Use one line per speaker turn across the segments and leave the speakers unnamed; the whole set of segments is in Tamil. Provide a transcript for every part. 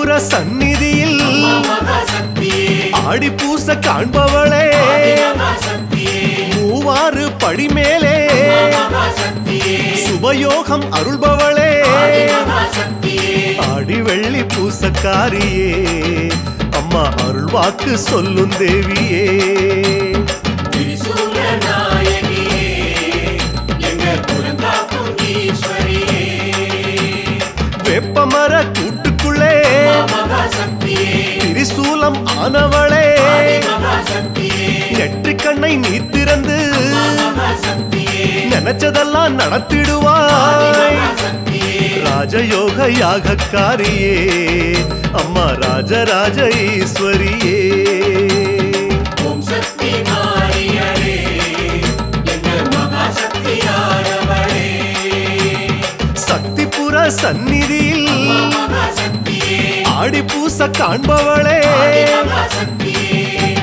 சக்திபுர சந்நிதியில்
மகாசக்தியே
ஆடி பூச காண்பவளே
மகாசக்தியே
மூவாறு படிமேலே
மகாசக்தியே
சுபயோகம் அருள்பவளே
மகாசக்தியே
ஆடி வெள்ளி பூசக்காரியே அம்மா அருள்வாக்கு சொல்லும் தேவியே
திரிசூல நாயகியே எங்க குலங்காக்கும் ஈஸ்வரியே
வேப்பமர கூட்டுக்குள்ளே
மகாசக்தியே
திரிசூலம் ஆனவளே
மகாசக்தியே
நெற்றிக்கண்ணை நீ திறந்து
மகாசக்தியே
நினைச்சதெல்லாம் நடத்திடுவாய்
மகாசக்தியே
ராஜயோக யாகக்காரியே அம்மா ராஜராஜ ஈஸ்வரியே
ஓம் சக்தி மாரியளே எங்க மகாசக்தியானவளே
சக்திபுர சந்நிதியில்
மகாசக்தியே
ஆடி பூச காண்பவளே
மகாசக்தியே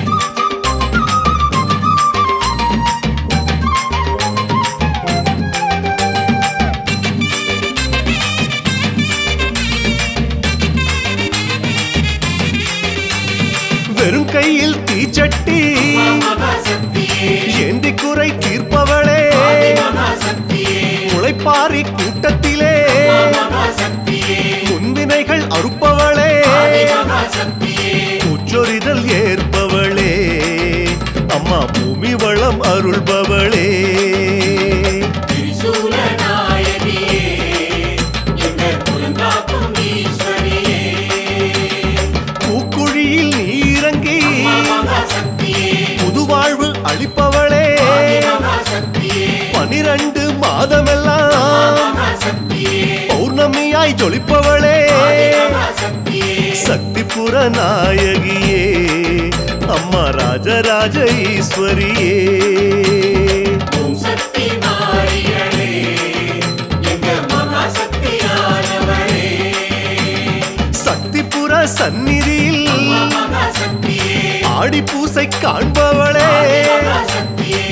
வெறும் கையில் தீச்சட்டி
மகாசக்தியே
ஏந்தி குறை தீர்ப்பவளே
மகாசக்தியே
முளைப்பாரி கூட்டத்திலே
மகாசக்தியே
முன்வினைகள் அறுப்பவளே
மகாசக்தியே
உச்சொரிதல் ஏற்பவளே அம்மா பூமி வளம் அருள்பவளே
திரிசூல நாயகியே எங்க குலங்காக்கும் ஈஸ்வரியே
பூக்குழியில் நீ இறங்கி
மகாசக்தியே
புதுவாழ்வு அளிப்பவளே
மகாசக்தியே
பனிரண்டு மாதமெல்லாம்
மகாசக்தியே
பௌர்ணமியாய் ஜொலிப்பவளே
மகாசக்தியே
சக்திபுர நாயகியே அம்மா ராஜராஜ ஈஸ்வரியே
ஓம் சக்தி மாரியளே எங்க மகாசக்தியானவளே
சக்திபுர சந்நிதியில்
மகாசக்தியே
ஆடி பூசை காண்பவளே
மகாசக்தியே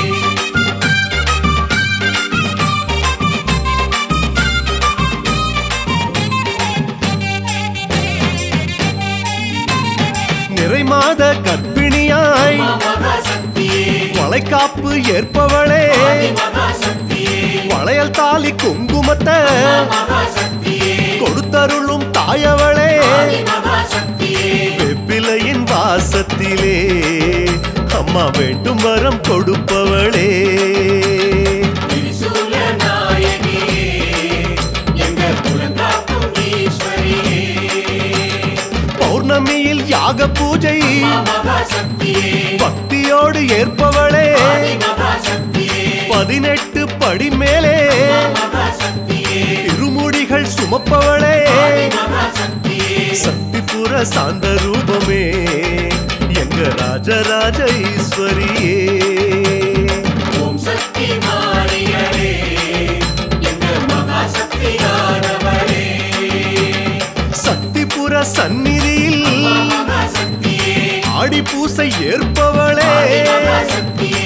நிறைமாத கர்ப்பிணியாய்
மகாசக்தியே
வளைக்காப்பு ஏற்பவளே
மகாசக்தியே
வளையல் தாலி குங்குமத்தை
மகாசக்தியே
கொடுத்தருளும் தாயவளே
மகாசக்தியே
வெப்பிலையின் வாசத்திலே அம்மா வேண்டும் வரம் கொடுப்பவளே
திரிசூல நாயகியே எங்க குலங்காக்கும் ஈஸ்வரியே
பௌர்ணமியில் யாக பூஜை
மகாசக்தியே
பக்தியோடு ஏற்பவளே
மகாசக்தியே
பதினெட்டு படி மேலே
மகாசக்தியே
இருமுடிகள் சுமப்பவளே
மகாசக்தியே
சக்திபுர சாந்த ரூபமே எங்க ராஜராஜ ஈஸ்வரியே
ஓம் சக்தி மாரியளே எங்க மகாசக்தியானவளே
சக்திபுர சந்நிதியில்
மகாசக்தியே
ஆடி பூசை ஏற்பவளே
மகாசக்தியே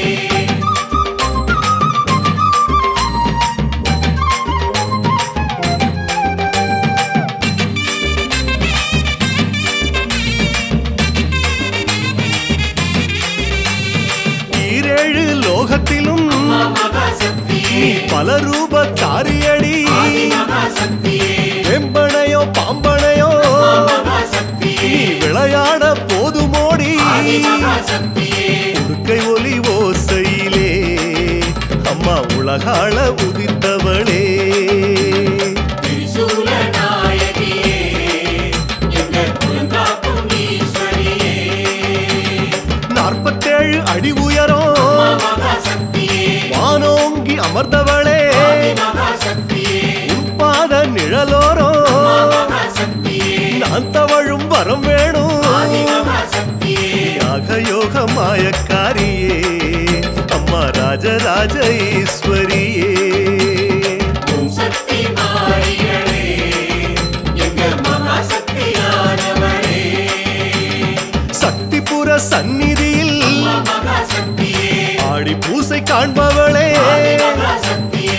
ஈரேழு லோகத்திலும்
மகாசக்தியே
நீ பல ரூப காரியடி
மகாசக்தியே
வெம்பனையோ பாம்பனையோ
மகாசக்தியே
நீ விளையாட போதுமோடி
மகாசக்தியே
உடுக்கை ஒலி ஓசையிலே அம்மா உலகாள உதித்தவளே
திரிசூல நாயகியே எங்க குலங்காக்கும் ஈஸ்வரியே
நாற்பத்தேழு அடி உயரம்
மகாசக்தியே
வானோங்கி அமர்ந்தவளே
மகாசக்தியே
உட்பாத நிழலோரோ
மகாசக்தியே
நான் தவழும் வரம் வேணும்
மகாசக்தியே
யாக யோக மாயக்காரியே அம்மா ராஜராஜ ஈஸ்வரியே
ஓம் சக்தி மாரியளே எங்க மகாசக்தியானவளே
சக்திபுர சந்நிதியில்
மகாசக்தியே
ஆடி பூசை காண்பவளே
மகாசக்தியே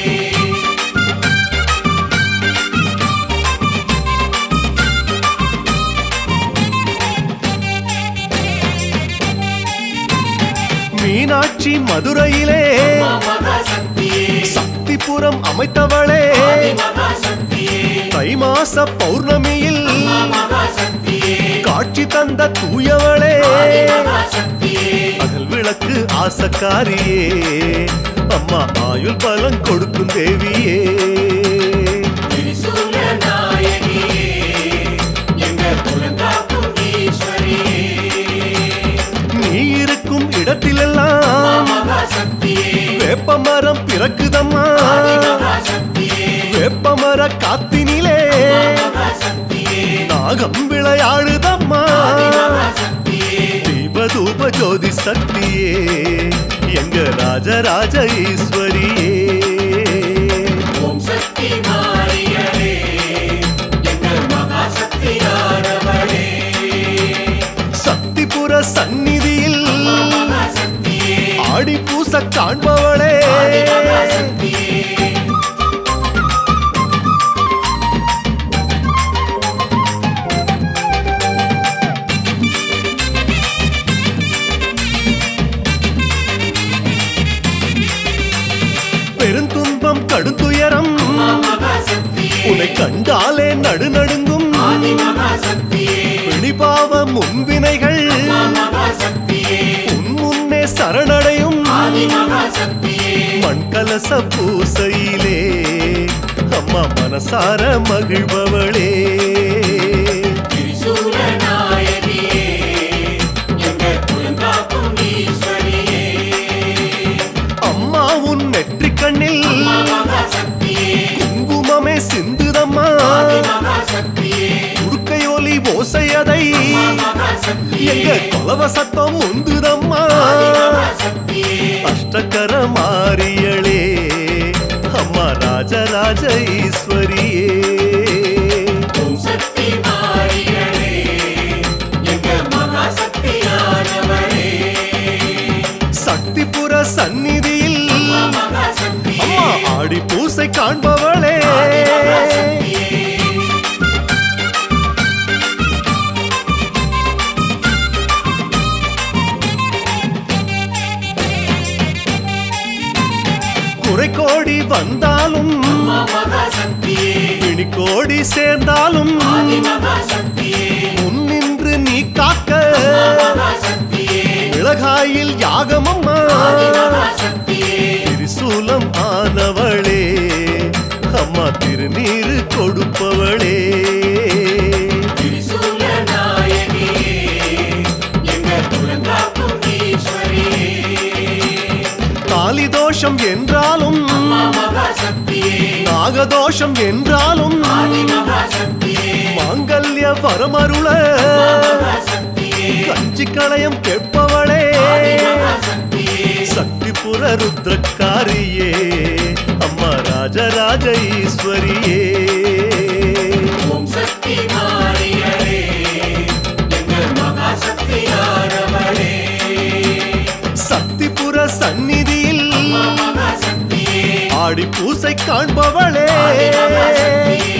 மீனாட்சி மதுரையிலே
மகாசக்தியே
சக்திபுரம் அமைத்தவளே
மகாசக்தியே
தை மாச பௌர்ணமியில்
மகாசக்தியே
காட்சி தந்த தூயவளே
மகாசக்தியே
அகல் விளக்கு ஆசக்காரியே அம்மா ஆயுள் பலன் கொடுக்கும் தேவியே
திரிசூல நாயகியே எங்க குலங்காக்கும் ஈஸ்வரியே
நீ இருக்கும் இடத்திலெல்லாம்
மகாசக்தியே
வேப்பமரம் பிறக்குதம்மா
மகாசக்தியே
வேப்பமர காத்தினிலே
மகாசக்தியே
நாகம் விளையாடுதம்மா
மகாசக்தியே
தீபதூப ஜோதி சக்தியே எங்க ராஜராஜ ஈஸ்வரியே
ஓம் சக்தி மாரியளே எங்கள் மகாசக்தியானவளே
சக்திபுர சந்நிதியில்
மகாசக்தியே
ஆடி பூச காண்பவளே
மகாசக்தியே
பெருந்துன்பம் கடுந்துயரம்
மகாசக்தியே
உன்னை கண்டாலே நடுநடுங்கும்
ஆதி மகாசக்தியே
வெளிபாவ முன்வினைகள்
மகாசக்தியே
உன் முன்னே சரணடையும்
ஆதி மகாசக்தியே
மண்கலச பூசையிலே அம்மா மனசார மகிழ்பவளே
திரிசூல நாயகியே எங்கள் குலங்காக்கும் ஈஸ்வரியே
அம்மா உன் நெற்றிக் கண்ணில்
மகாசக்தியே
குங்குமமே சிந்துதம்மா
ஆதி மகாசக்தியே
உடுக்கையோலி ஓசையதை
மகாசக்தியே
எங்க கொலவ சத்தம் உந்துதம்மா
மகாசக்தியே
அஷ்டகர மாரியளே அம்மா ராஜராஜ ஈஸ்வரியே
ஓம் சக்தி மாரியளே எங்கள் மகாசக்தியானவளே
சக்திபுர சந்நிதியில்
மகாசக்தியே
அம்மா ஆடி பூசை காண்பவளே
மகாசக்தியே
குறை கோடி வந்தாலும்
மகாசக்தியே
பிணி கோடி சேர்ந்தாலும்
ஆதி மகாசக்தியே
முன்னின்று நீ காக்க
மகாசக்தியே
மிளகாயில் யாகமம்மா
ஆதி மகாசக்தியே
திரிசூலம் ஆனவளே அம்மா திருநீரு கொடுப்பவளே
திரிசூல நாயகியே எங்கள் குலங்காக்கும் ஈஸ்வரியே
தாலி தோஷம் என்றாலும்
மகாசக்தியே
நாகதோஷம் என்றாலும்
ஆதி மகாசக்தியே
மாங்கல்ய வரமருள
மகாசக்தியே
கஞ்சி களையம் கேட்பவளே
மகாசக்தியே
சக்திபுர ருத்ரக்காரியே அம்மா ராஜராஜ ஈஸ்வரியே
ஓம் சக்தி மாரியளே எங்கள் மகாசக்தியானவளே
சக்திபுர சந்நிதியில்
மகாசக்தியே
ஆடி பூசை காண்பவளே
மகாசக்தியே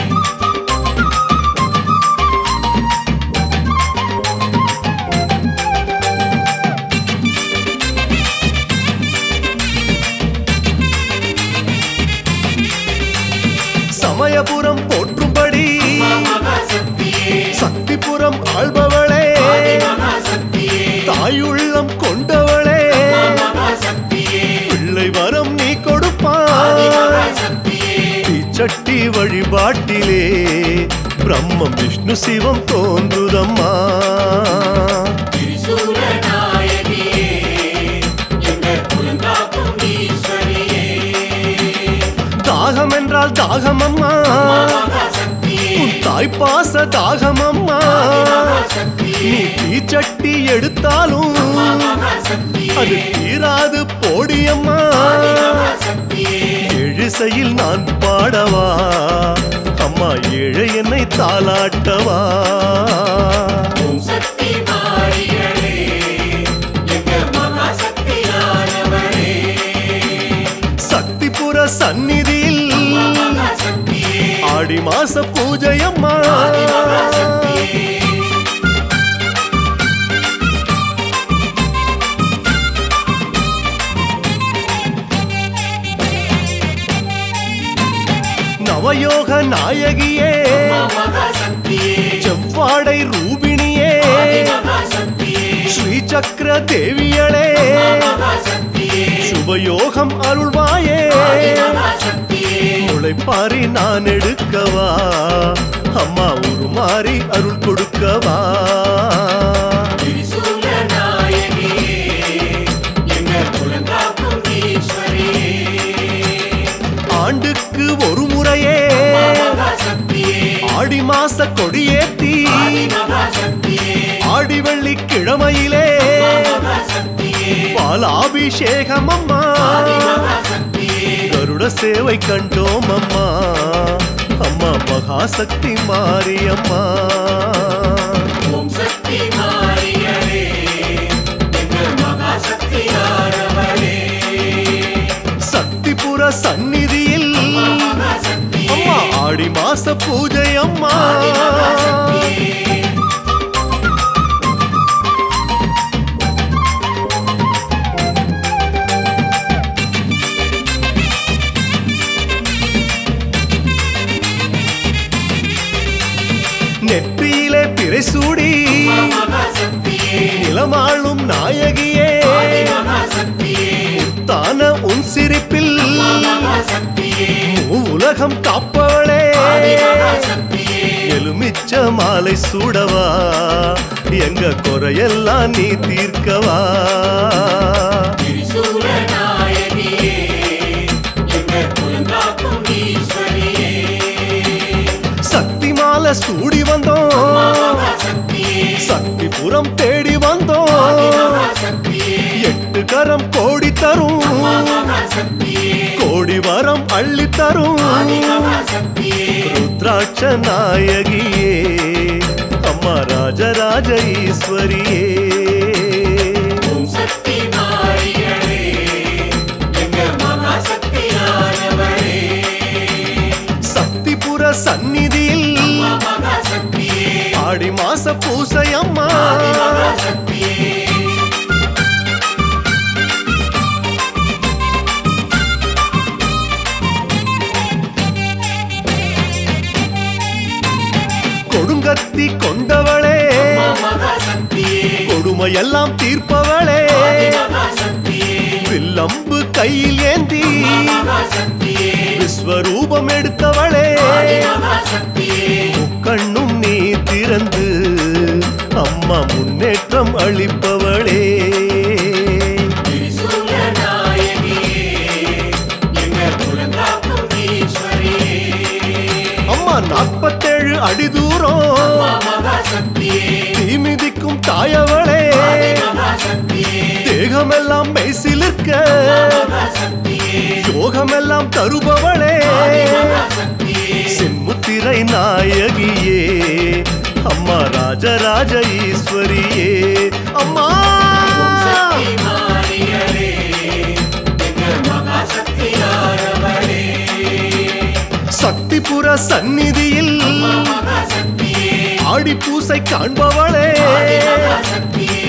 சமயபுரம் போற்றும்படி
மகாசக்தியே
சக்திபுரம் ஆள்பவளே
மகாசக்தியே
தாயுள்ளம் கொண்டவளே
மகாசக்தியே
பிள்ளை வரம் நீ கொடுப்பாய்
மகாசக்தியே
தீச்சட்டி வழிபாட்டிலே பிரம்மம் விஷ்ணு சிவம் தோன்றுதம்மா
திரிசூல நாயகியே எங்கள் குலங்காக்கும் ஈஸ்வரியே
தாகம் என்றால் தாகம் அம்மா
மகாசக்தியே
உன் தாய்ப்பாச தாகம் அம்மா
மகாசக்தியே
நீ தீச்சட்டி எடுத்தாலும்
மகாசக்தியே
அது தீராது போடியம்மா
மகாசக்தியே
எழுசையில் நான் பாடவா அம்மா ஏழை என்னை தாளாட்டவா
ஓம் சக்தி மாரியளே எங்கள் மகாசக்தியானவளே
சக்திபுர சந்நிதியில்
மகாசக்தியே
ஆடி மாச பூஜையம்மா
மகாசக்தியே
நாயகியே
மகாசக்தியே
செவ்வாடை ரூபிணியே
மகாசக்தியே
ஸ்ரீ சக்கர தேவியளே
மகாசக்தியே
சுபயோகம் அருள்வாயே
மகாசக்தியே
முளைப்பாரி நான் எடுக்கவா அம்மா உருமாறி அருள் கொடுக்கவா
திரிசூல நாயகியே எங்கள் குலங்காக்கும் ஈஸ்வரியே
ஆண்டுக்கு ஒரு முறையே
மகாசக்தியே
ஆடி மாச கொடியேத்தி
மகாசக்தியே
ஆடி வெள்ளி கிழமையிலே
மகாசக்தியே
பாலாபிஷேகம் அம்மா
மகாசக்தியே
கருட சேவை கண்டோம் அம்மா அம்மா மகாசக்தி மாரியம்மா
ஓம் சக்தி மாரியளே எங்கள் மகாசக்தி ஆரவளே
சக்திபுர சந்நிதியில்
மகாசக்தியே
அம்மா ஆடி மாச பூஜை அம்மா
மகாசக்தியே
நெற்றியிலே பிறை சூடி
மகாசக்தியே
நிலமாளும் நாயகியே
மகாசக்தியே
தான உன் சிரிப்பில்
மகாசக்தியே
உலகம் காப்பவளே
மகாசக்தியே
எலுமிச்ச மாலை சூடவா எங்க குறையெல்லாம் நீ தீர்க்கவா
திரிசூல நாயகியே எங்கள் குலங்காக்கும் ஈஸ்வரியே
சக்தி மாலை சூடி வந்தோம்
மகாசக்தியே
சக்திபுரம் தேடி வந்தோம்
மகாசக்தியே
எட்டு கரம் கோடி தரும்
மகாசக்தியே
கோடி வரம் அள்ளி தரும்
மகாசக்தியே
ருத்ராட்ச நாயகியே அம்மா ராஜராஜ ஈஸ்வரியே
ஓம் சக்தி மாரியளே எங்கள் மகாசக்தி ஆனவளே
சக்திபுர சந்நிதியில்
மகாசக்தியே
ஆடி மாச பூசை அம்மா
மகாசக்தியே
கொடுங்கத்தி கொண்டவளே
மகாசக்தியே
கொடுமையெல்லாம் தீர்ப்பவளே
மகாசக்தியே
வில்லம்பு கையில் ஏந்தி
மகாசக்தியே
விஸ்வரூபம் எடுத்தவளே
மகாசக்தியே
கண்ணும் நீ திறந்து அம்மா முன்னேற்றம் அளிப்பவளே
திரிசூல நாயகியே எங்கள் குலங்காக்கும் ஈஸ்வரியே
அம்மா நாற்பத்தேழு அடி தூரம்
மகாசக்தியே
தீமிதிக்கும் தாயவளே
மகாசக்தியே
தேகமெல்லாம் மெய்சிலிருக்க
மகாசக்தியே
யோகமெல்லாம் தருபவளே
மகாசக்தியே
சின்முத்திரை நாயகியே அம்மா ராஜராஜ ஈஸ்வரியே அம்மா
ஓம் சக்தி மாரியளே எங்கள் மகாசக்தி ஆரவளே
சக்திபுர சந்நிதியில்
மகாசக்தியே
ஆடி பூசை காண்பவளே
மகாசக்தியே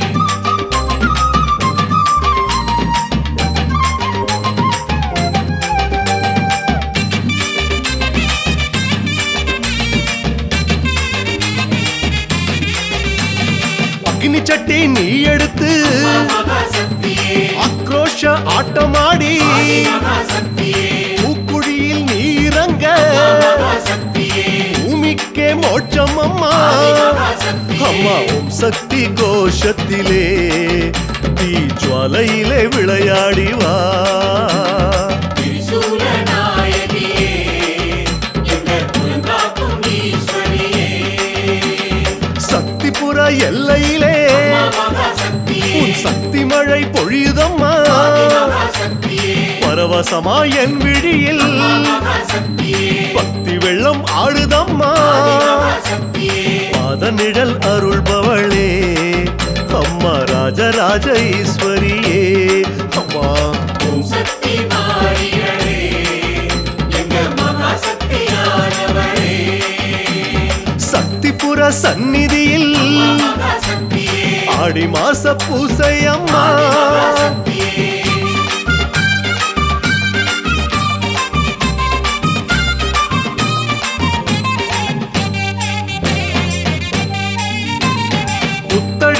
அக்னி சட்டி நீ எடுத்து
மகாசக்தியே
ஆக்ரோஷ ஆட்டமாடி
மகாசக்தியே
பூக்குழியில் நீ இறங்க
மகாசக்தியே
பூமிக்கே மோட்சம் அம்மா அம்மா ஓம் சக்தி கோஷத்திலே தீ ஜுவாலையிலே விளையாடி வா
திரிசூல நாயகியே எங்கள் குலங்காக்கும் ஈஸ்வரியே
சக்திபுர எல்லையிலே
மகாசக்தியே
உன் சக்தி மழை பொழியுதம்மா
மகாசக்தியே
பரவசமா என் விழியில்
மகாசக்தியே
பக்தி வெள்ளம் ஆடுதம்மா
மகாசக்தியே
பாத நிழல் அருள்பவளே அம்மா ராஜராஜ ஈஸ்வரியே அம்மா
ஓம் சக்தி மாரியளே எங்கள் மகாசக்தி ஆனவளே
சக்திபுர சந்நிதியில்
மகாசக்தியே
ஆடி மாச பூசை அம்மா
மகாசக்தியே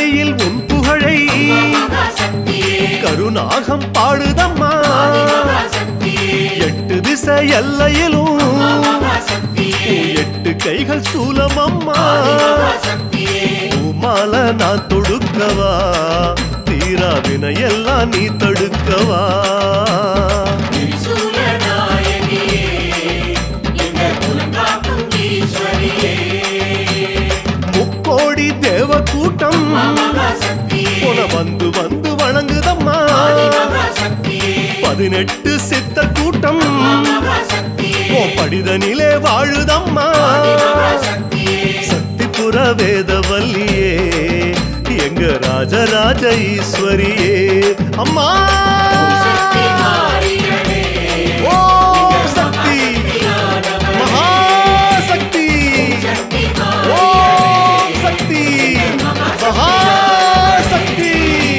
கங்கையில் உன் புகழை
மகாசக்தியே
கருநாகம் பாடுதம்மா
மகாசக்தியே
எட்டு திசை எல்லையிலும்
மகாசக்தியே
எட்டு கைகள் சூலமம்மா
மகாசக்தியே
பூமால நான் தொடுக்கவா தீரா வினையெல்லாம் நீ தடுக்கவா
திரிசூல நாயகியே எங்க குலங்காக்கும் ஈஸ்வரியே
முக்கோடி தேவ கூட்டம்
மகாசக்தியே
உன வந்து வந்து வணங்குதம்மா
மகாசக்தியே
பதினெட்டு சித்த கூட்டம்
மகாசக்தியே
ஓ படிதனிலே வாழுதம்மா
மகாசக்தியே
சக்திபுர வேதவல்லியே எங்க ராஜராஜ ஈஸ்வரியே அம்மா
சக்தி மாறிகளே
ஓம் சக்தி மகாசக்தி
சக்தி
ஓம் சக்தி மகாசக்தி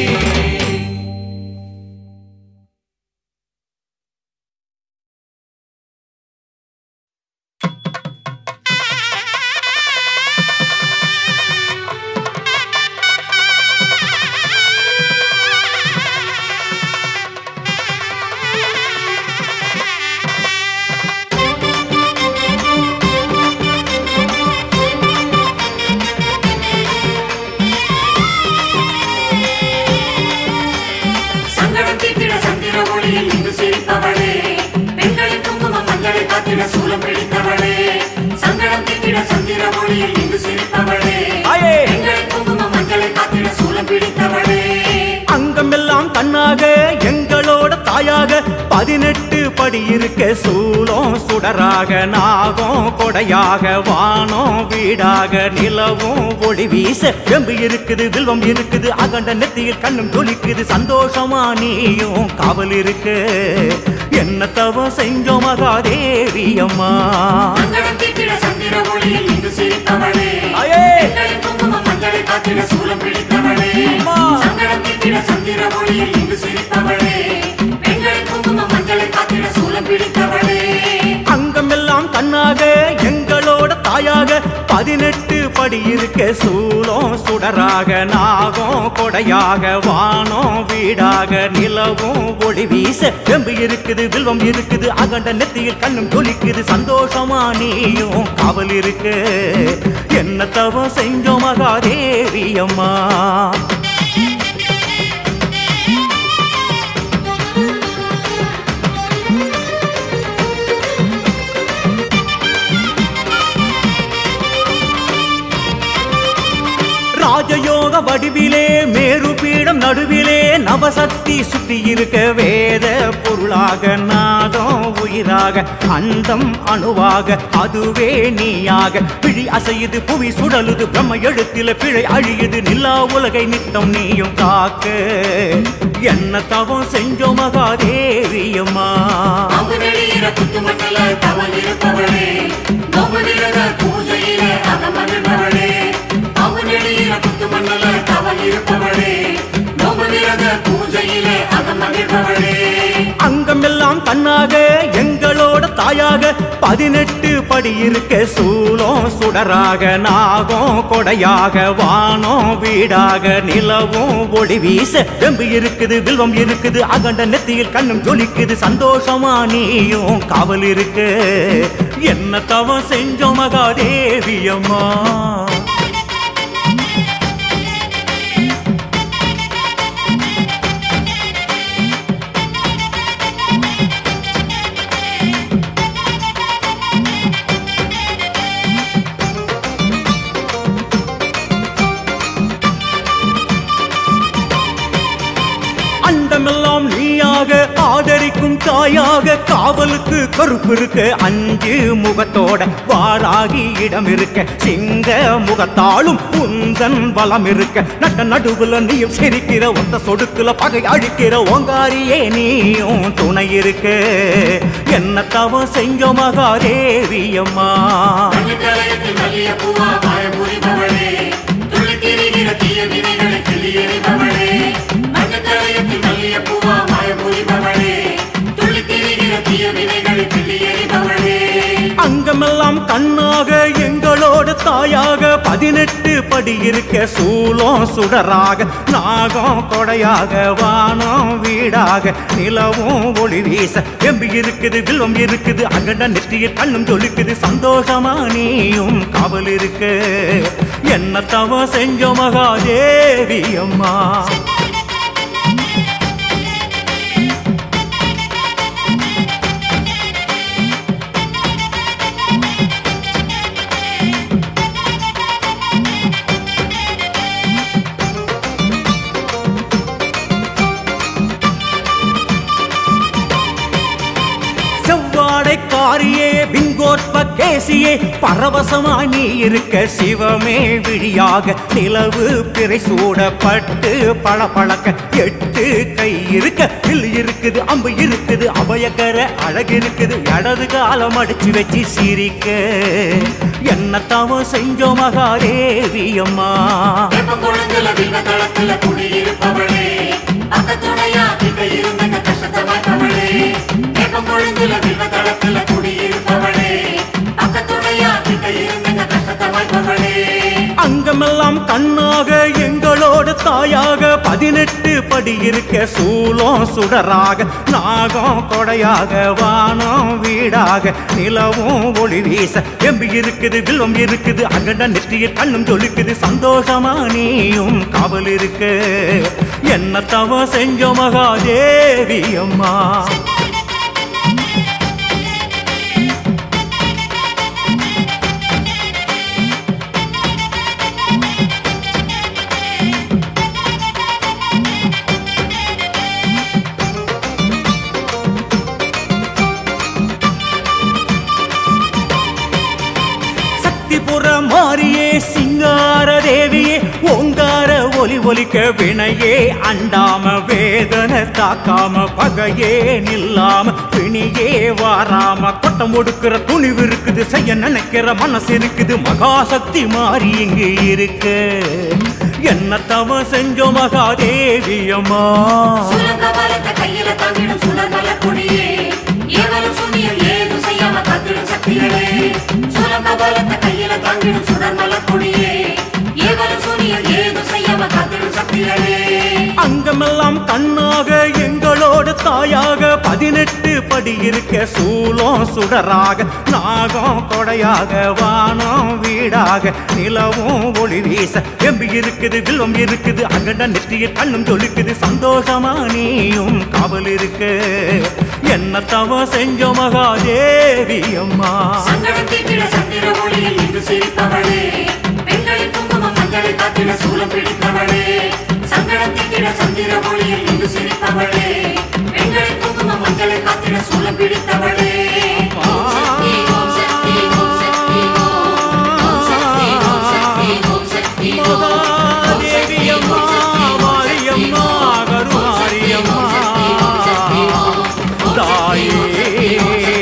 சங்கடம் தீர்த்திட சந்திர ஒளியில் நின்று சிரிப்பவளே பெண்களின் குங்குமம் மஞ்சளை காத்திட சூலம் பிடித்தவளே சங்கடம் தீர்த்திட சந்திர ஒளியில் நின்று சிரிப்பவளே
தாயே!
பெண்களின் குங்குமம் மஞ்சளை காத்திட சூலம் பிடித்தவளே
அங்கமெல்லாம் தன்னாக எங்களோட தாயாக பதினெட்டு படி இருக்க சூலம் சுடராக நாகம் கொடையாக வானம் வீடாக நிலவும் ஒளி வீச எம்பு இருக்குது வில்வம் இருக்குது அகண்ட நெத்தியில் கண்ணும் ஜொலிக்குது சந்தோஷமா நீயும் காவல் இருக்கு என்ன தவம் செஞ்சோம் மகாதேவி அம்மா
சங்கடம் தீர்த்திட சந்திர ஒளியில் நின்று சிரிப்பவளே
தாயே!
பெண்களின் குங்குமம் மஞ்சளை காத்திட சூலம் பிடித்தவளே
அம்மா!
சங்கடம் தீர்த்திட சந்திர ஒளியில் நின்று சிரிப்பவளே பெண்களின் குங்குமம் மஞ்சளை காத்திட சூலம் பிடித்தவளே
அங்கமெல்லாம் தன்னாக எங்களோட தாயாக பதினெட்டு படி இருக்க சூலம் சுடராக நாகம் கொடையாக வானம் வீடாக நிலவும் ஒளி வீச எம்பு இருக்குது வில்வம் இருக்குது அகண்ட நெத்தியில் கண்ணும் ஜொலிக்குது சந்தோஷமா நீயும் காவல் இருக்கு என்ன தவம் செஞ்சோம் மகாதேவி அம்மா ராஜயோக வடிவிலே மேரு பீடம் நடுவிலே நவசக்தி சுத்தி இருக்க வேத பொருளாக நாதம் உயிராக அண்டம் அணுவாக அதுவே நீயாக பிழி அசையுது புவி சுடலுது பிரம்ம எழுத்தில பிழை அழியுது நிலா உலகை நித்தம் நீயும் காக்க என்ன தவம் செஞ்சோ மகாதேவி அம்மா
அவங்க வெளியில குத்து மண்டல தவல் இருப்பவளே நோம்பு விரத பூஜையில அகமகிழ்பவளே அவங்க வெளியில குத்து மண்டல தவல் இருப்பவளே நோம்பு விரத பூஜையில அகமகிழ்பவளே
அங்கமெல்லாம் தன்னாக எங்களோட தாயாக பதினெட்டு படி இருக்க சூலம் சுடராக நாகம் கொடையாக வானம் வீடாக நிலவும் ஒளி வீச வெம்பு இருக்குது வில்வம் இருக்குது அகண்ட நெத்தியில் கண்ணும் ஜொலிக்குது சந்தோஷமா நீயும் காவல் இருக்கு என்ன தவம் செஞ்சோம் மகாதேவி அம்மா அண்டமெல்லாம் நீயாக ஆதரிக்கும் தாயாக காவலுக்கு கருப்பு இருக்க அஞ்சு முகத்தோட வாராகி இடம் இருக்க சிங்க முகத்தாலும் உந்தன் வளம் இருக்க நட்ட நடுவுல நீயும் சிரிக்கிற ஒத்த சொடுக்குல பகை அழிக்கிற ஓங்காரியே நீயும் துணை இருக்க என்ன தவம் செஞ்சோ மகாதேவி அம்மா
மல்லிகலயத்தில் மல்லிய பூவா மாய புரிபவளே துள்ளி திரிகிற தீய வினைகளை கிள்ளி எறிபவளே மல்லிகலயத்தில் மல்லிய பூவா மாய புரிபவளே துள்ளி திரிகிற தீய வினைகளை கிள்ளி எறிபவளே
அங்கமெல்லாம் கண்ணாக எங்களோட தாயாக பதினெட்டு படி இருக்க சூலம் சுடராக நாகம் கொடையாக வானம் வீடாக நிலவும் ஒளி வீச எம்பி இருக்குது வில்வம் இருக்குது அங்கட நெற்றியில் கண்ணும் ஜொலிக்குது சந்தோஷமா நீயும் காவல் இருக்கு என்ன தவ செஞ்ச மகாதேவி அம்மா செவ்வாடை காரியே பிங்கோற்ப கேசியே பரவசமா நீ இருக்க சிவமே விழியாக நிலவு பிறை சூடப்பட்டு பளபளக்க எட்டு கை இருக்க வில் இருக்குது அம்பு இருக்குது அபயக்கர அழகு இருக்குது இடது காலம் அடிச்சு வச்சு சிரிக்க என்ன தவம் செஞ்சோம் மகாதேவி அம்மா
வேப்பங்குளத்துல வில்வதளத்துல குடியிருப்பவளே பக்கத்துணையா கிட்ட இருந்த கஷ்டத்தை வாய்ப்பவளே வேப்பங்குளத்துல வில்வதளத்துல குடியிருப்பவளே பக்கத்துணையா கிட்ட இருந்த கஷ்டத்தை வாய்ப்பவளே
அங்கமெல்லாம் கண்ணாக எங்களோட தாயாக பதினெட்டு படி இருக்க சூலம் சுடராக நாகம் கொடையாக வானம் வீடாக நிலவும் ஒளி வீச எம்பி இருக்குது வில்வம் இருக்குது அங்கட நெற்றியில் கண்ணும் ஜொலிக்குது சந்தோஷமா நீயும் காவல் இருக்கு என்ன தவ செஞ்ச மகாதேவி அம்மா சக்திபுர மாரியே சிங்கார தேவியே ஓங்கார ஒலி ஒலிக்க வினையே அண்டாம வேதனை தாக்காம பகையே நில்லாம பிணியே வாராம கொட்டம் ஒடுக்கிற துணிவு இருக்குது செய்ய நினைக்கிற மனசு இருக்குது மகாசக்தி மாறி இங்கு இருக்கு என்ன தவ செஞ்சோ மகாதேவி அம்மா
சுரங்க பலத்தை கையில தாங்கிடும் சுடர்மல கொடியே ஏவலும் சுனியில் ஏதும் செய்யாம காத்திடும் சக்திகளே சுரங்க பலத்தை கையில தாங்கிடும் சுடர்மல கொடியே ஏவலும் சுனியில் ஏதும் செய்யாம காத்திடும் சக்திகளே
அங்கமெல்லாம் கண்ணாக எங்களோட தாயாக பதினெட்டு படி இருக்க சூலம் சுடராக நாகம் கொடையாக வானம் வீடாக நிலவும் ஒளி வீச எம்பி இருக்குது வில்வம் இருக்குது அங்கட நெற்றியில் கண்ணும் ஜொலிக்குது சந்தோஷமா நீயும் காவல் இருக்கு என்ன தவ செஞ்ச மகாதேவி அம்மா
சங்கடம் தீட்டிட சந்திர ஒளியில் இன்று சிரிப்பவளே பெண்களின் குங்குமம் மஞ்சளை காத்திட சூலம் பிடித்தவளே சங்கடம் தீட்டிட சந்திர ஒளியில் இன்று சிரிப்பவளே பெண்களின் குங்குமம் மஞ்சளை காத்திட சூலம் பிடித்தவளே ஓம் சக்தி, ஓம் சக்தி, ஓம் சக்தி, ஓம். ஓம் சக்தி, ஓம் சக்தி, ஓம் சக்தி, ஓம்.
மகாதேவி அம்மா மாரியம்மா கருமாரியம்மா தாயே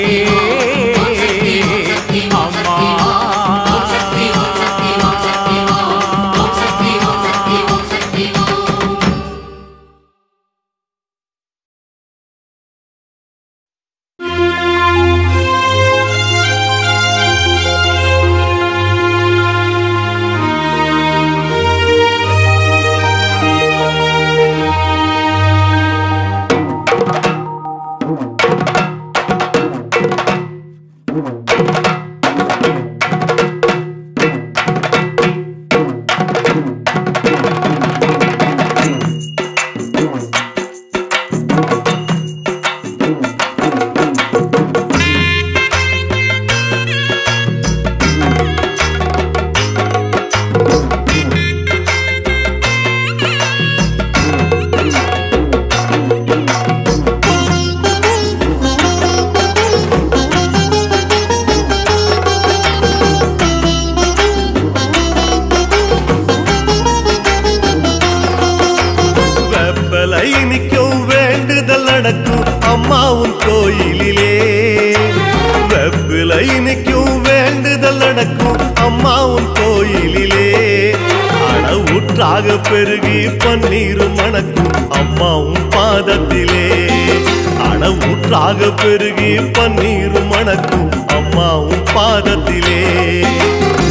வெப்பலை நிற்கும் வேண்டுதல் நடக்கும் அம்மாவும் கோயிலிலே வெப்பிலை நிற்கும் வேண்டுதல் நடக்கும் அம்மாவும் கோயிலிலே அளவுற்றாக பெருகி பன்னீரும் மணக்கும் அம்மாவும் பாதத்திலே அளவுற்றாக பெருகி பன்னீரும் மணக்கும் அம்மாவும் பாதத்திலே பிற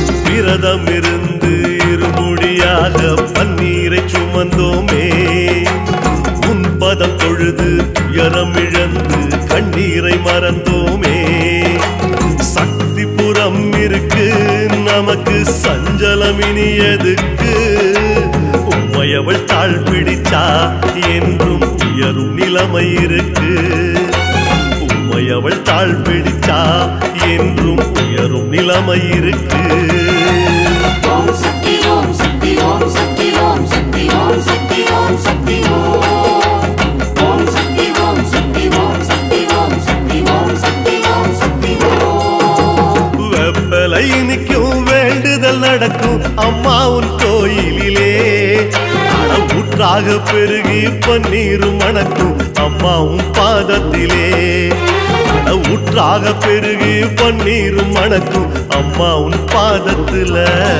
விரதம் இருந்து இருமுடியாக பன்னீரை சுமந்தோமே உன் பதம் தொழுது துயரம் இழந்து கண்ணீரை மறந்தோமே சக்தி புறம் இருக்கு நமக்கு சஞ்சலம் இனி எதுக்கு உம்மையவள் தாழ் பிடிச்சா என்றும் உயரும் நிலைமை இருக்கு உம்மையவள் தாழ் பிடிச்சா என்றும் உயரும் நிலைமை இருக்கு
ஓம் சக்தி ஓம் சக்தி ஓம் சக்தி ஓம் சக்தி ஓம் சக்தி ஓம் சக்தி ஓம் ஓம் சக்தி ஓம் சக்தி ஓம் சக்தி ஓம் சக்தி ஓம் சக்தி ஓம் சக்தி ஓம்
வெப்பலை நிற்கும் வேண்டுதல் நடக்கும் அம்மா உன் கோயிலிலே ஊற்றாக பெருகி பன்னீரும் மணக்கும் அம்மா உன் பாதத்திலே ஊற்றாக பெருகி பன்னீரும் மணக்கும் அம்மா உன் பாதத்துல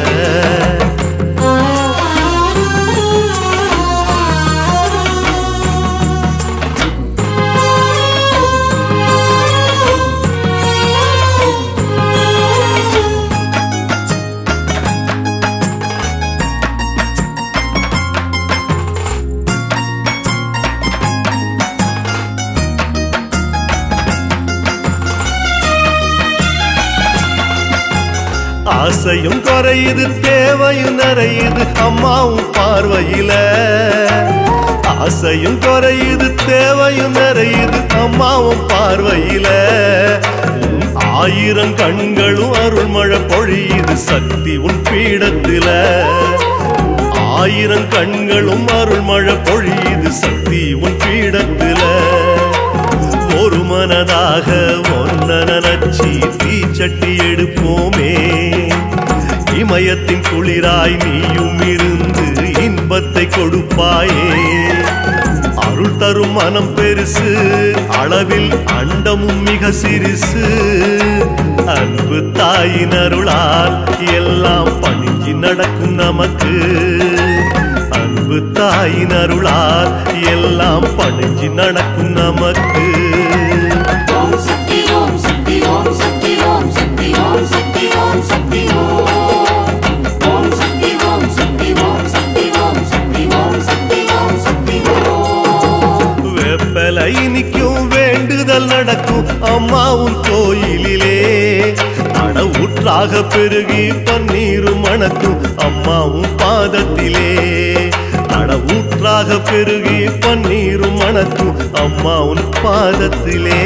ஆசையும் குறையுது தேவையும் நிறையுது அம்மாவும் பார்வையில ஆசையும் குறையுது தேவையும் நிறையுது அம்மாவும் பார்வையில உன் ஆயிரம் கண்களும் அருள்மழை பொழியுது சக்தி உன் பீடத்தில ஆயிரம் கண்களும் அருள்மழை பொழியுது சக்தி உன் பீடத்தில ஒரு மனதாக ஒன்ன நினைச்சி தீச்சட்டி எடுப்போமே இமயத்தின் குளிராய் நீயும் இருந்து இன்பத்தை கொடுப்பாயே அருள் தரும் மனம் பெருசு அளவில் அண்டமும் மிக சிறுசு அன்பு தாயின் அருளால் எல்லாம் பணிஞ்சு நடக்கும் நமக்கு அன்பு தாயின் அருளால் எல்லாம் பணிஞ்சு நடக்கும் நமக்கு
ஓம் சக்தி ஓம் சக்தி ஓம் சக்தி ஓம் சக்தி ஓம் சக்தி ஓம் சக்தி ஓம் ஓம் சக்தி ஓம் சக்தி ஓம் சக்தி ஓம் சக்தி ஓம் சக்தி ஓம் சக்தி ஓம்
வெப்பலை நிற்கும் வேண்டுதல் நடக்கும் அம்மாவும் கோயிலிலே அட ஊற்றாக பெருகி பன்னீரும் மணக்கும் அம்மாவும் பாதத்திலே அட ஊற்றாக பெருகி பன்னீரும் மணக்கும் அம்மாவும் பாதத்திலே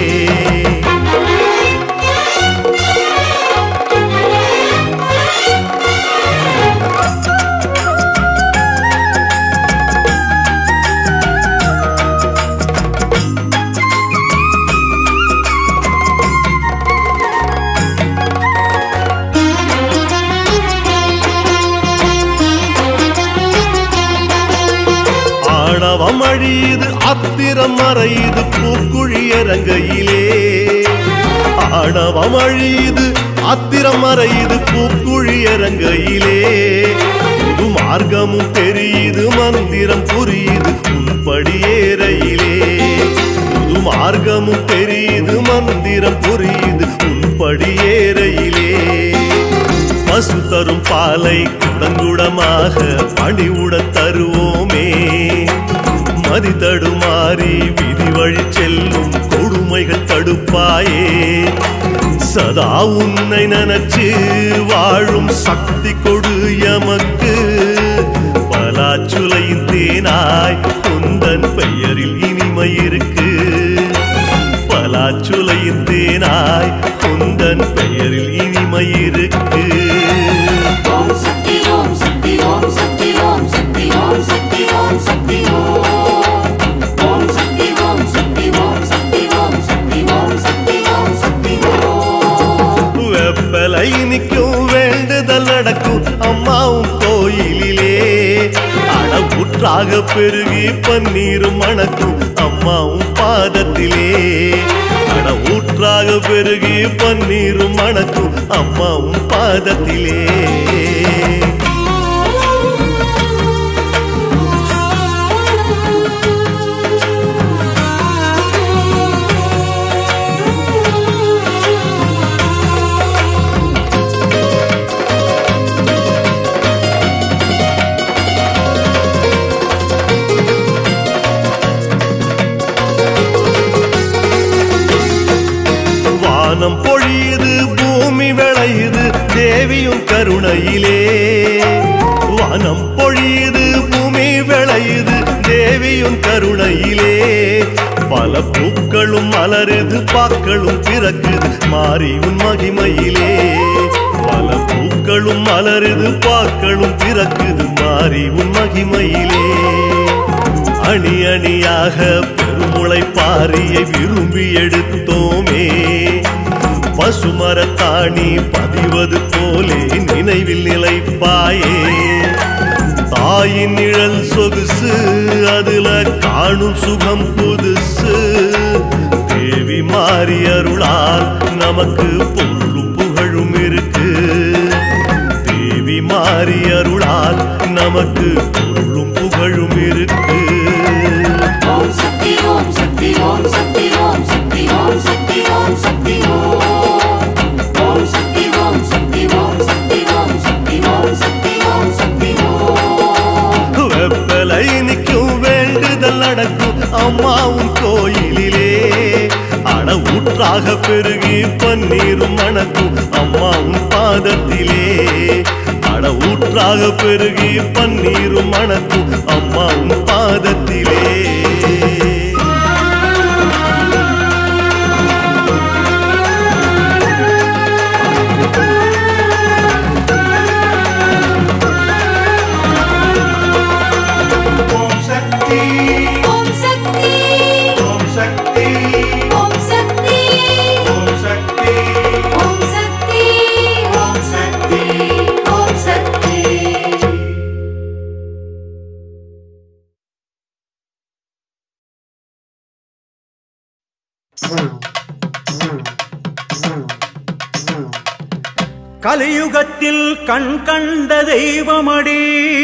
ஆணவம் அழியுது அத்திரம் மறையுது பூக்குழி இறங்கையிலே ஆணவம் அழியுது அத்திரம் மறையுது பூக்குழி இறங்கையிலே புது மார்க்கமும் தெரியுது மந்திரம் புரியுது உன்படியேறையிலே புது மார்க்கமும் தெரியுது மந்திரம் புரியுது உன்படியேறையிலே பசு தரும் பாலை குடங்குடமாக பணிவுட தருவோமே மதி தடுமாறி விதி வழி செல்லும் கொடுமைகள் தடுப்பாயே சதா உன்னை நினைச்சு வாழும் சக்தி கொடு எமக்கு பலாச்சுலையின் தேனாய் குந்தன் பெயரில் இனிமை இருக்கு பலாச்சுலையின் தேனாய் குந்தன் பெயரில் இனிமை இருக்கு
ஓம் சக்தி ஓம் சக்தி ஓம் சக்தி ஓம் சக்தி ஓம் சக்தி ஓம் சக்தி ஓம் ஓம் சக்தி ஓம் சக்தி ஓம் சக்தி ஓம் சக்தி ஓம் சக்தி ஓம் சக்தி ஓம்
வெப்பலை நிற்கும் வேண்டுதல் நடக்கும் அம்மாவும் கோயிலிலே அடவுற்றாக பெருகி பன்னீரும் மணக்கும் அம்மாவும் பாதத்திலே அடவுற்றாக பெருகி பன்னீரும் மணக்கும் அம்மாவும் பாதத்திலே கருணையிலே வானம் பொழியுது பூமி விளையுது தேவியுன் கருணையிலே பல பூக்களும் மலருது பாக்களும் பிறக்குது மாறி உன் மகிமையிலே பல பூக்களும் மலருது பாக்களும் பிறக்குது மாறி உன் மகிமையிலே அணி அணியாக பெருமுளை பாரியை விரும்பி எடுத்தோமே பசுமரத்தாணி பதிவது போலே நினைவில் நிலைப்பாயே தாயின் நிழல் சொகுசு அதுல காணும் சுகம் புதுசு தேவி மாறி அருளால் நமக்கு பொருளும் புகழும் இருக்கு தேவி மாறி அருளால் நமக்கு பொருளும் புகழும் இருக்கு
ஓம் சக்தி ஓம் சக்தி ஓம் சக்தி ஓம் சக்தி ஓம் சக்தி ஓம் சக்தி ஓம் ஓம் சக்தி ஓம் சக்தி ஓம் சக்தி ஓம் சக்தி ஓம் சக்தி ஓம் சக்தி ஓம்
வெப்பலை நிற்கும் வேண்டுதல் நடக்கும் அம்மாவும் கோயிலிலே அட ஊற்றாக பெருகி பன்னீரும் மணக்கும் அம்மாவும் பாதத்திலே அட ஊற்றாக பெருகி பன்னீரும் மணக்கும் அம்மாவும் பாதத்திலே
ஓம் சக்தி
ஓம் சக்தி
ஓம் சக்தி
ஓம் சக்தி
ஓம் சக்தி
ஓம் சக்தி ஓம் சக்தி ஓம் சக்தி
கலியுகத்தில் கண் கண்ட தெய்வமடி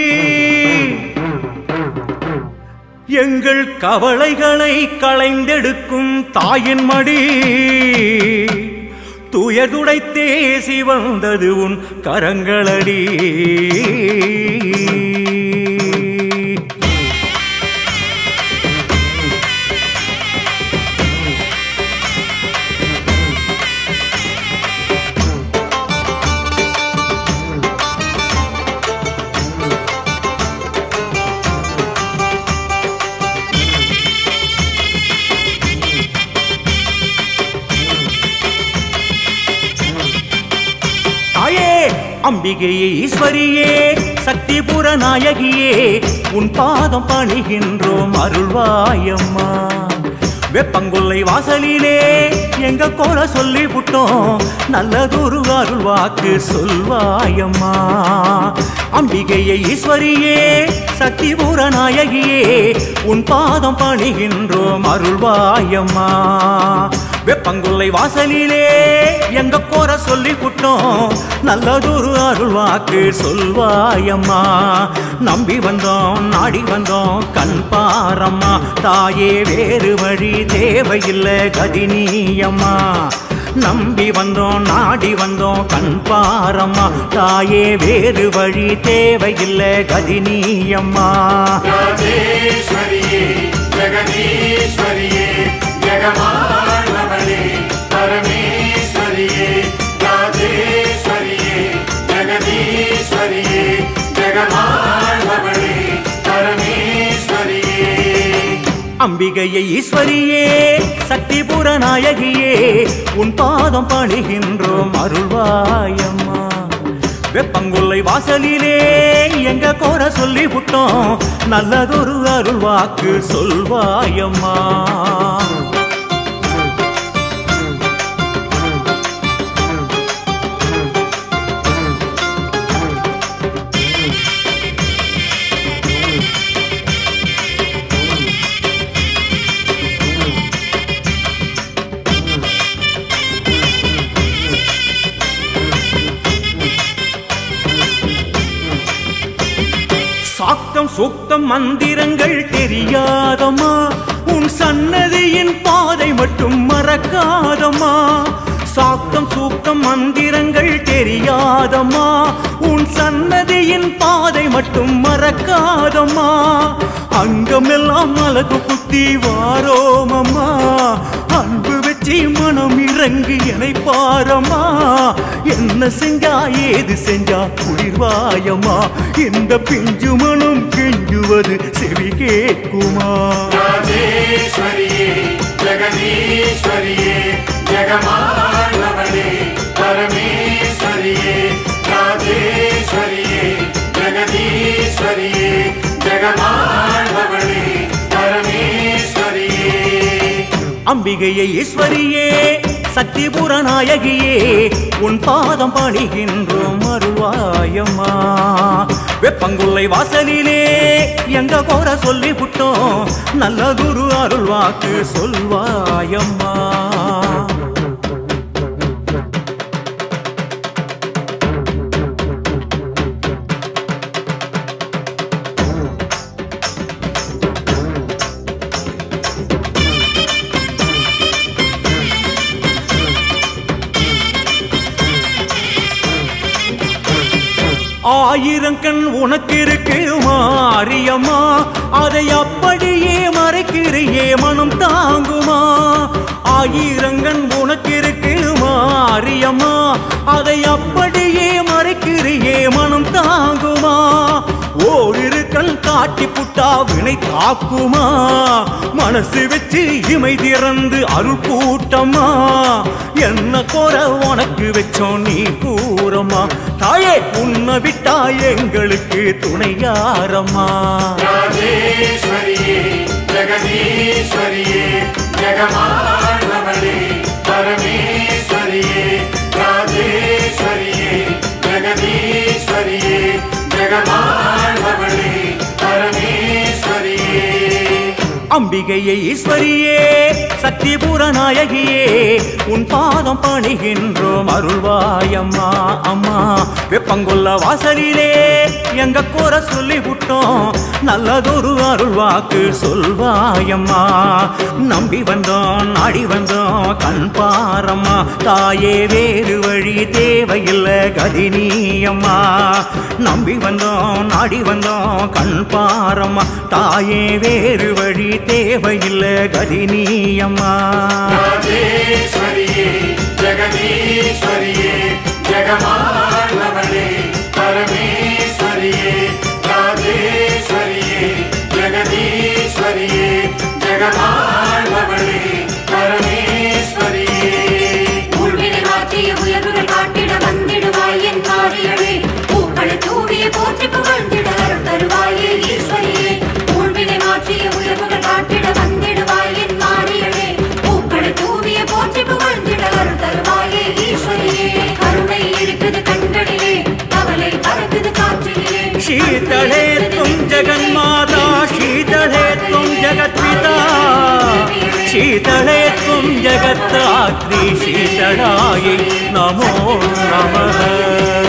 எங்கள் கவலைகளை களைந்தெடுக்கும் தாயின் மடி துயதுடைத்தேசி வந்தது உன் கரங்களடி தாயே அம்பிகையே ஈஸ்வரியே சக்திபுர நாயகியே உன் பாதம் பணிகின்றோம் அருள்வாயம்மா வெப்பங்கொல்லை வாசலிலே எங்க கோல சொல்லி புட்டோம் நல்லதொரு அருள் வாக்கு சொல்வாயம்மா அம்பிகையே ஈஸ்வரியே சக்திபுர நாயகியே உன் பாதம் பணிகின்றோம் அருள்வாயம்மா வெப்பங்குல்லை வாசலிலே எங்க கோர சொல்லி புட்டோம் நல்லதொரு அருள் வாக்கு சொல்வாயம்மா நம்பி வந்தோம் நாடி வந்தோம் கண் பாரம்மா தாயே வேறு வழி தேவையில்லை கதினியம்மா நம்பி வந்தோம் நாடி வந்தோம் கண் பாரம்மா தாயே வேறு வழி தேவையில்லை கதினியம்மா
ராஜேஸ்வரியே ஜெகதீஸ்வரியே ஜெகமானவளே பரமேஸ்வரியே ராஜேஸ்வரியே ஜெகதீஸ்வரியே ஜெகமானவளே பரமேஸ்வரியே
அம்பிகையை ஈஸ்வரியே சக்திபுர நாயகியே உன் பாதம் பணிகின்றோம் அருள்வாயம்மா வெப்பங்குல்லை வாசலிலே எங்க கோர சொல்லி விட்டோம் நல்லதொரு அருள் வாக்கு சொல்வாயம்மா சாக்தம் சூக்தம் மந்திரங்கள் தெரியாதம்மா உன் சன்னதியின் பாதை மட்டும் மறக்காதம்மா சாக்தம் சூக்தம் மந்திரங்கள் தெரியாதம்மா உன் சன்னதியின் பாதை மட்டும் மறக்காதம்மா அங்கமெல்லாம் அழகு குத்தி வாரோமம்மா அன்பு வச்சு உச்சி மனம் இறங்கி என்னை பாரம்மா என்ன செஞ்சா ஏது செஞ்சா குளிர்வாயம்மா இந்த பிஞ்சு மனம் கெஞ்சுவது செவி கேட்குமா
ராஜேஸ்வரியே ஜெகதீஸ்வரியே ஜெகமாளவளே பரமேஸ்வரியே ராஜேஸ்வரியே ஜெகதீஸ்வரியே ஜெகமாளவளே பரமேஸ்வரியே
அம்பிகையே ஈஸ்வரியே சக்திபுர நாயகியே உன் பாதம் பணிகின்றோம் அருள்வாயம்மா வெப்பங்குள்ளை வாசலிலே எங்க கோர சொல்லி விட்டோம் நல்ல குரு அருள்வாக்கு சொல்வாயம்மா ஆயிரம் கண் உனக்கு இருக்கு மாரியம்மா அதை அப்படியே மறைக்கிறியே மனம் தாங்குமா ஆயிரம் கண் உனக்கு இருக்கு மாரியம்மா அதை அப்படியே மறைக்கிறியே மனம் தாங்குமா ஓரிரு கண் காட்டி புட்டா வினை தாக்குமா மனசு வச்சு இமை திறந்து அருள் கூட்டம்மா என்ன கோர உனக்கு வச்சோம் நீ கூறம்மா தாயே உன்னை விட்டா எங்களுக்கு துணை யாரம்மா
ராஜேஸ்வரியே ஜெகதீஸ்வரியே ஜெகமாளவளே பரமேஸ்வரியே ராஜேஸ்வரியே ஜெகதீஸ்வரியே ஜெகமாளவளே பரமேஸ்வரியே
அம்பிகையே ஈஸ்வரியே சக்திபுர நாயகியே உன் பாதம் பணிகின்றோம் அருள்வாயம்மா அம்மா வெப்பங்கொல்ல வாசலிலே எங்க கோர சொல்லி விட்டோம் நல்லதொரு அருள்வாக்கு சொல்வாயம்மா நம்பி வந்தோம் நாடி வந்தோம் கண் பாரம்மா தாயே வேறு வழி தேவையில்லை கதினியம்மா நம்பி வந்தோம் நாடி வந்தோம் கண் பாரம்மா தாயே வேறு வழி தேவையில்லை கதினியம்மா
ராஜேஸ்வரியே ஜெகதீஸ்வரியே ஜெகமாளவளே பரமேஸ்வரியே ராஜேஸ்வரியே ஜெகதீஸ்வரியே ஜெகமாளவளே பரமேஸ்வரியே
ஊழ்வினை மாற்றிய உயர்வுகள் காட்டிட வந்திடுவாய் என் காரியமே பூக்களை தூவிய போற்றி புகழ்ந்திட அருள் தருவாயே ஈஸ்வரியே ஊழ்வினை மாற்றிய உயர்வுகள் காட்டிட வந்திடுவாய் என் மாறியவே பூக்களை தூவிய போற்றி புகழ்ந்திட அருள் தருவாயே ஈஸ்வரியே கருணை இருக்குது கண்களிலே கவலை பறக்குது காற்றிலே
शीतले त्वं जगन्माता शीतले त्वं जगत्पिता शीतले त्वं जगत्तात्री शीतलायै नमो नमः